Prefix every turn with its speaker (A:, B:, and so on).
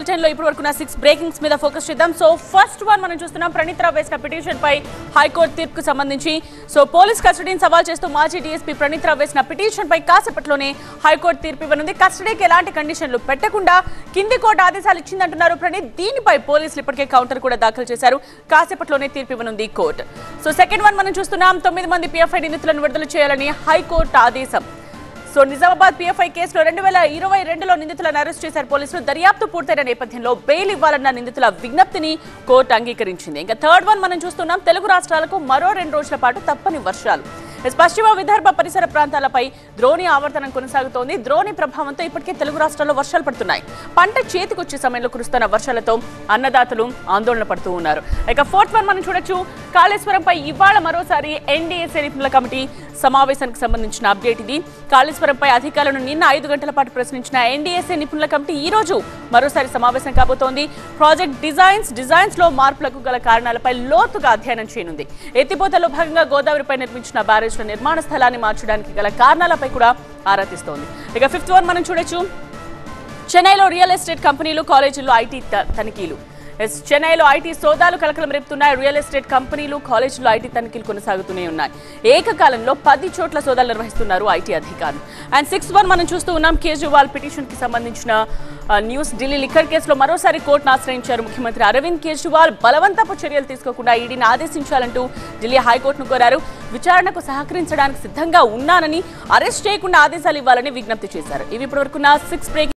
A: bulletin లో ఇప్పటి వరకు సిక్స్ బ్రేకింగ్స్ మీద ఫోకస్ చేద్దాం సో ఫస్ట్ వన్ మనం చూస్తున్నాం ప్రణీత్ రావు వేసిన పిటిషన్ పై హైకోర్టు తీర్పుకు సంబంధించి సో పోలీస్ కస్టడీని సవాల్ చేస్తూ మాజీ డీఎస్పీ ప్రణీత్ రావు వేసిన పిటిషన్ పై కాసేపట్లోనే హైకోర్టు తీర్పు ఇవ్వనుంది కస్టడీకి ఎలాంటి కండిషన్లు పెట్టకుండా కింది కోర్టు ఆదేశాలు ఇచ్చిందంటున్నారు ప్రణీత్ దీనిపై పోలీసులు ఇప్పటికే కౌంటర్ కూడా దాఖలు చేశారు కాసేపట్లోనే తీర్పు ఇవ్వనుంది కోర్టు సో సెకండ్ వన్ మనం చూస్తున్నాం తొమ్మిది మంది పిఎఫ్ఐ నిందితులను విడుదల చేయాలని హైకోర్టు ఆదేశం సో నిజామాబాద్ పిఎఫ్ఐ కేసులో రెండు వేల ఇరవై రెండులో నిందితులను అరెస్ట్ చేశారు పోలీసులు దర్యాప్తు పూర్తయిన నేపథ్యంలో బెయిల్ ఇవ్వాలన్న నిందితుల విజ్ఞప్తిని కోర్టు అంగీకరించింది ఇంకా థర్డ్ వన్ మనం చూస్తున్నాం తెలుగు రాష్ట్రాలకు మరో రెండు రోజుల పాటు తప్పని వర్షాలు ఎస్ పశ్చిమ విదర్భ పరిసర ప్రాంతాలపై ద్రోణి ఆవర్తనం కొనసాగుతోంది ద్రోణి ప్రభావంతో ఇప్పటికే తెలుగు రాష్ట్రాల్లో వర్షాలు పడుతున్నాయి పంట చేతికొచ్చే సమయంలో కురుస్తున్న వర్షాలతో అన్నదాతలు ఆందోళన పడుతూ ఉన్నారు ఇక ఫోర్త్ వన్ మనం చూడొచ్చు కాళేశ్వరంపై ఇవాళ మరోసారి ఎన్డీఏసీ నిపుణుల కమిటీ సమావేశానికి సంబంధించిన అప్డేట్ ఇది కాళేశ్వరంపై అధికారులను నిన్న ఐదు గంటల పాటు ప్రశ్నించిన ఎన్డీఏసీ నిపుణుల కమిటీ ఈ రోజు మరోసారి సమావేశం కాబోతోంది ప్రాజెక్ట్ డిజైన్స్ డిజైన్స్ లో మార్పులకు గల కారణాలపై లోతుగా అధ్యయనం చేయనుంది ఎత్తిపోతలో భాగంగా గోదావరిపై నిర్మించిన బ్యారేజ్ల నిర్మాణ స్థలాన్ని మార్చడానికి గల కారణాలపై కూడా ఆరా తీస్తోంది ఇక ఫిఫ్త్ వన్ మనం చూడొచ్చు చెన్నైలో రియల్ ఎస్టేట్ కంపెనీలు కాలేజీల్లో ఐటీ త- తనిఖీలు ఎస్ చెన్నైలో ఐటీ సోదాలు కలకలం రేపుతున్నాయి రియల్ ఎస్టేట్ కంపెనీలు కాలేజీలో ఐటీ తనిఖీలు కొనసాగుతూనే ఉన్నాయి ఏకకాలంలో పది చోట్ల సోదాలు నిర్వహిస్తున్నారు ఐటీ అధికారులు అండ్ సిక్స్ వన్ మనం చూస్తూ ఉన్నాం కేజ్రీవాల్ పిటిషన్ కి సంబంధించిన ఆ, న్యూస్ ఢిల్లీ లిక్కర్ కేసులో మరోసారి కోర్టును ఆశ్రయించారు ముఖ్యమంత్రి అరవింద్ కేజ్రీవాల్ బలవంతపు చర్యలు తీసుకోకుండా ఈడీని ఆదేశించాలంటూ ఢిల్లీ హైకోర్టును కోరారు విచారణకు సహకరించడానికి సిద్ధంగా ఉన్నానని అరెస్ట్ చేయకుండా ఆదేశాలు ఇవ్వాలని విజ్ఞప్తి చేశారు ఇవి ఇప్పటివరకు నా సిక్స్ బ్రేక్